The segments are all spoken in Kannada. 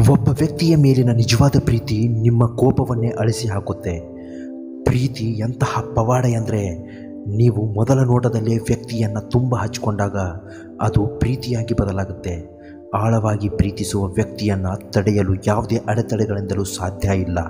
ಒಬ್ಬ ವ್ಯಕ್ತಿಯ ಮೇಲಿನ ನಿಜವಾದ ಪ್ರೀತಿ ನಿಮ್ಮ ಕೋಪವನ್ನೇ ಅಳಿಸಿ ಹಾಕುತ್ತೆ ಪ್ರೀತಿ ಎಂತಹ ಪವಾಡ ಎಂದರೆ ನೀವು ಮೊದಲ ನೋಟದಲ್ಲೇ ವ್ಯಕ್ತಿಯನ್ನು ತುಂಬ ಹಚ್ಕೊಂಡಾಗ ಅದು ಪ್ರೀತಿಯಾಗಿ ಬದಲಾಗುತ್ತೆ ಆಳವಾಗಿ ಪ್ರೀತಿಸುವ ವ್ಯಕ್ತಿಯನ್ನು ತಡೆಯಲು ಯಾವುದೇ ಅಡೆತಡೆಗಳಿಂದಲೂ ಸಾಧ್ಯ ಇಲ್ಲ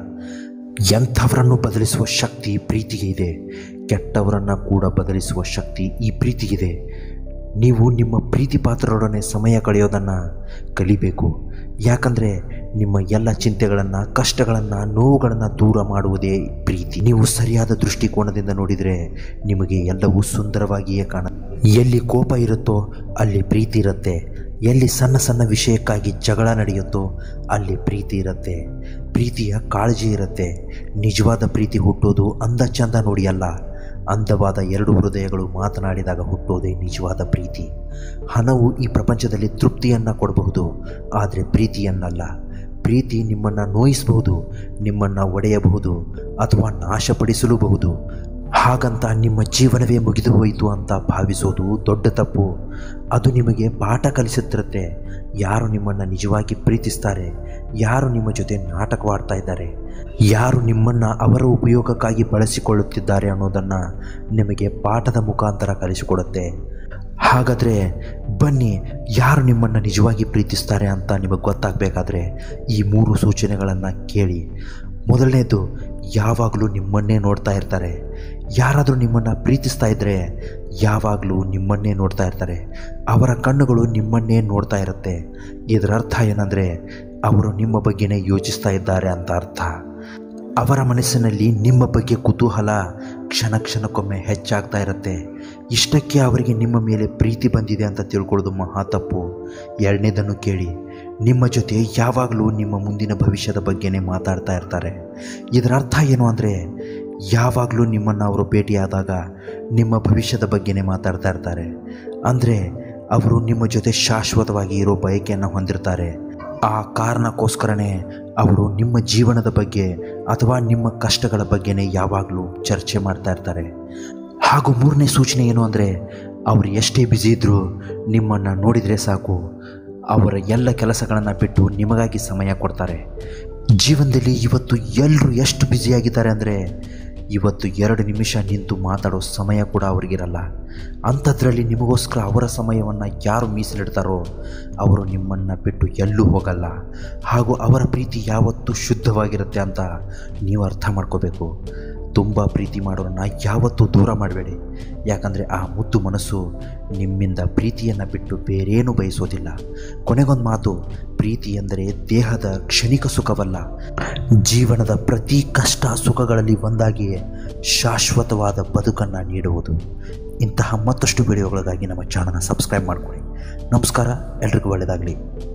ಎಂಥವರನ್ನು ಬದಲಿಸುವ ಶಕ್ತಿ ಪ್ರೀತಿಗೆ ಇದೆ ಕೆಟ್ಟವರನ್ನು ಕೂಡ ಬದಲಿಸುವ ಶಕ್ತಿ ಈ ಪ್ರೀತಿಗಿದೆ ನೀವು ನಿಮ್ಮ ಪ್ರೀತಿ ಪಾತ್ರರೊಡನೆ ಸಮಯ ಕಳೆಯೋದನ್ನು ಕಲಿಬೇಕು ಯಾಕಂದರೆ ನಿಮ್ಮ ಎಲ್ಲ ಚಿಂತೆಗಳನ್ನು ಕಷ್ಟಗಳನ್ನು ನೋವುಗಳನ್ನು ದೂರ ಮಾಡುವುದೇ ಪ್ರೀತಿ ನೀವು ಸರಿಯಾದ ದೃಷ್ಟಿಕೋನದಿಂದ ನೋಡಿದರೆ ನಿಮಗೆ ಎಲ್ಲವೂ ಸುಂದರವಾಗಿಯೇ ಕಾಣ ಎಲ್ಲಿ ಕೋಪ ಇರುತ್ತೋ ಅಲ್ಲಿ ಪ್ರೀತಿ ಇರುತ್ತೆ ಎಲ್ಲಿ ಸಣ್ಣ ಸಣ್ಣ ವಿಷಯಕ್ಕಾಗಿ ಜಗಳ ನಡೆಯುತ್ತೋ ಅಲ್ಲಿ ಪ್ರೀತಿ ಇರುತ್ತೆ ಪ್ರೀತಿಯ ಕಾಳಜಿ ಇರುತ್ತೆ ನಿಜವಾದ ಪ್ರೀತಿ ಹುಟ್ಟೋದು ಅಂದ ಚಂದ ನೋಡಿ ಅಲ್ಲ ಅಂದವಾದ ಎರಡು ಹೃದಯಗಳು ಮಾತನಾಡಿದಾಗ ಹುಟ್ಟೋದೇ ನಿಜವಾದ ಪ್ರೀತಿ ಹಣವು ಈ ಪ್ರಪಂಚದಲ್ಲಿ ತೃಪ್ತಿಯನ್ನು ಕೊಡಬಹುದು ಆದರೆ ಪ್ರೀತಿಯನ್ನಲ್ಲ ಪ್ರೀತಿ ನಿಮ್ಮನ್ನು ನೋಯಿಸಬಹುದು ನಿಮ್ಮನ್ನು ಒಡೆಯಬಹುದು ಅಥವಾ ನಾಶಪಡಿಸಲೂಬಹುದು ಹಾಗಂತ ನಿಮ್ಮ ಜೀವನವೇ ಮುಗಿದು ಹೋಯಿತು ಅಂತ ಭಾವಿಸೋದು ದೊಡ್ಡ ತಪ್ಪು ಅದು ನಿಮಗೆ ಪಾಠ ಕಲಿಸುತ್ತಿರುತ್ತೆ ಯಾರು ನಿಮ್ಮನ್ನು ನಿಜವಾಗಿ ಪ್ರೀತಿಸ್ತಾರೆ ಯಾರು ನಿಮ್ಮ ಜೊತೆ ನಾಟಕವಾಡ್ತಾ ಇದ್ದಾರೆ ಯಾರು ನಿಮ್ಮನ್ನು ಅವರ ಉಪಯೋಗಕ್ಕಾಗಿ ಬಳಸಿಕೊಳ್ಳುತ್ತಿದ್ದಾರೆ ಅನ್ನೋದನ್ನು ನಿಮಗೆ ಪಾಠದ ಮುಖಾಂತರ ಕಲಿಸಿಕೊಡುತ್ತೆ ಹಾಗಾದರೆ ಬನ್ನಿ ಯಾರು ನಿಮ್ಮನ್ನು ನಿಜವಾಗಿ ಪ್ರೀತಿಸ್ತಾರೆ ಅಂತ ನಿಮಗೆ ಗೊತ್ತಾಗಬೇಕಾದ್ರೆ ಈ ಮೂರು ಸೂಚನೆಗಳನ್ನು ಕೇಳಿ ಮೊದಲನೇದು ಯಾವಾಗಲೂ ನಿಮ್ಮನ್ನೇ ನೋಡ್ತಾ ಇರ್ತಾರೆ ಯಾರಾದರೂ ನಿಮ್ಮನ್ನು ಪ್ರೀತಿಸ್ತಾ ಇದ್ದರೆ ಯಾವಾಗಲೂ ನಿಮ್ಮನ್ನೇ ನೋಡ್ತಾ ಇರ್ತಾರೆ ಅವರ ಕಣ್ಣುಗಳು ನಿಮ್ಮನ್ನೇ ನೋಡ್ತಾ ಇರುತ್ತೆ ಇದರ ಅರ್ಥ ಏನಂದರೆ ಅವರು ನಿಮ್ಮ ಬಗ್ಗೆನೇ ಯೋಚಿಸ್ತಾ ಇದ್ದಾರೆ ಅಂತ ಅರ್ಥ ಅವರ ಮನಸ್ಸಿನಲ್ಲಿ ನಿಮ್ಮ ಬಗ್ಗೆ ಕುತೂಹಲ ಕ್ಷಣ ಕ್ಷಣಕ್ಕೊಮ್ಮೆ ಹೆಚ್ಚಾಗ್ತಾ ಇರುತ್ತೆ ಇಷ್ಟಕ್ಕೆ ಅವರಿಗೆ ನಿಮ್ಮ ಮೇಲೆ ಪ್ರೀತಿ ಬಂದಿದೆ ಅಂತ ತಿಳ್ಕೊಳ್ಳೋದು ಮಹಾ ತಪ್ಪು ಎರಡನೇದನ್ನು ಕೇಳಿ ನಿಮ್ಮ ಜೊತೆ ಯಾವಾಗಲೂ ನಿಮ್ಮ ಮುಂದಿನ ಭವಿಷ್ಯದ ಬಗ್ಗೆನೇ ಮಾತಾಡ್ತಾ ಇರ್ತಾರೆ ಇದರ ಅರ್ಥ ಏನು ಅಂದರೆ ಯಾವಾಗಲೂ ನಿಮ್ಮನ್ನು ಅವರು ಭೇಟಿಯಾದಾಗ ನಿಮ್ಮ ಭವಿಷ್ಯದ ಬಗ್ಗೆನೇ ಮಾತಾಡ್ತಾ ಇರ್ತಾರೆ ಅಂದರೆ ಅವರು ನಿಮ್ಮ ಜೊತೆ ಶಾಶ್ವತವಾಗಿ ಇರೋ ಬಯಕೆಯನ್ನು ಹೊಂದಿರ್ತಾರೆ ಆ ಕಾರಣಕ್ಕೋಸ್ಕರನೇ ಅವರು ನಿಮ್ಮ ಜೀವನದ ಬಗ್ಗೆ ಅಥವಾ ನಿಮ್ಮ ಕಷ್ಟಗಳ ಬಗ್ಗೆನೇ ಯಾವಾಗಲೂ ಚರ್ಚೆ ಮಾಡ್ತಾ ಇರ್ತಾರೆ ಹಾಗೂ ಮೂರನೇ ಸೂಚನೆ ಏನು ಅಂದರೆ ಅವರು ಎಷ್ಟೇ ಬ್ಯುಸಿ ಇದ್ದರೂ ನಿಮ್ಮನ್ನು ನೋಡಿದರೆ ಸಾಕು ಅವರ ಎಲ್ಲ ಕೆಲಸಗಳನ್ನು ಬಿಟ್ಟು ನಿಮಗಾಗಿ ಸಮಯ ಕೊಡ್ತಾರೆ ಜೀವನದಲ್ಲಿ ಇವತ್ತು ಎಲ್ಲರೂ ಎಷ್ಟು ಬ್ಯುಸಿಯಾಗಿದ್ದಾರೆ ಅಂದರೆ ಇವತ್ತು ಎರಡು ನಿಮಿಷ ನಿಂತು ಮಾತಾಡೋ ಸಮಯ ಕೂಡ ಅವ್ರಿಗಿರಲ್ಲ ಅಂಥದ್ರಲ್ಲಿ ನಿಮಗೋಸ್ಕರ ಅವರ ಸಮಯವನ್ನು ಯಾರು ಮೀಸಲಿಡ್ತಾರೋ ಅವರು ನಿಮ್ಮನ್ನು ಬಿಟ್ಟು ಎಲ್ಲೂ ಹೋಗಲ್ಲ ಹಾಗೂ ಅವರ ಪ್ರೀತಿ ಯಾವತ್ತೂ ಶುದ್ಧವಾಗಿರುತ್ತೆ ಅಂತ ನೀವು ಅರ್ಥ ಮಾಡ್ಕೋಬೇಕು ತುಂಬ ಪ್ರೀತಿ ಮಾಡೋರನ್ನ ಯಾವತ್ತೂ ದೂರ ಮಾಡಬೇಡಿ ಯಾಕಂದರೆ ಆ ಮುದ್ದು ಮನಸ್ಸು ನಿಮ್ಮಿಂದ ಪ್ರೀತಿಯನ್ನು ಬಿಟ್ಟು ಬೇರೇನೂ ಬಯಸೋದಿಲ್ಲ ಕೊನೆಗೊಂದು ಮಾತು ಪ್ರೀತಿ ಎಂದರೆ ದೇಹದ ಕ್ಷಣಿಕ ಸುಖವಲ್ಲ ಜೀವನದ ಪ್ರತಿ ಕಷ್ಟ ಸುಖಗಳಲ್ಲಿ ಒಂದಾಗಿಯೇ ಶಾಶ್ವತವಾದ ಬದುಕನ್ನು ನೀಡುವುದು ಇಂತಹ ಮತ್ತಷ್ಟು ವಿಡಿಯೋಗಳಿಗಾಗಿ ನಮ್ಮ ಚಾನಲ್ನ ಸಬ್ಸ್ಕ್ರೈಬ್ ಮಾಡಿಕೊಳ್ಳಿ ನಮಸ್ಕಾರ ಎಲ್ರಿಗೂ ಒಳ್ಳೆಯದಾಗಲಿ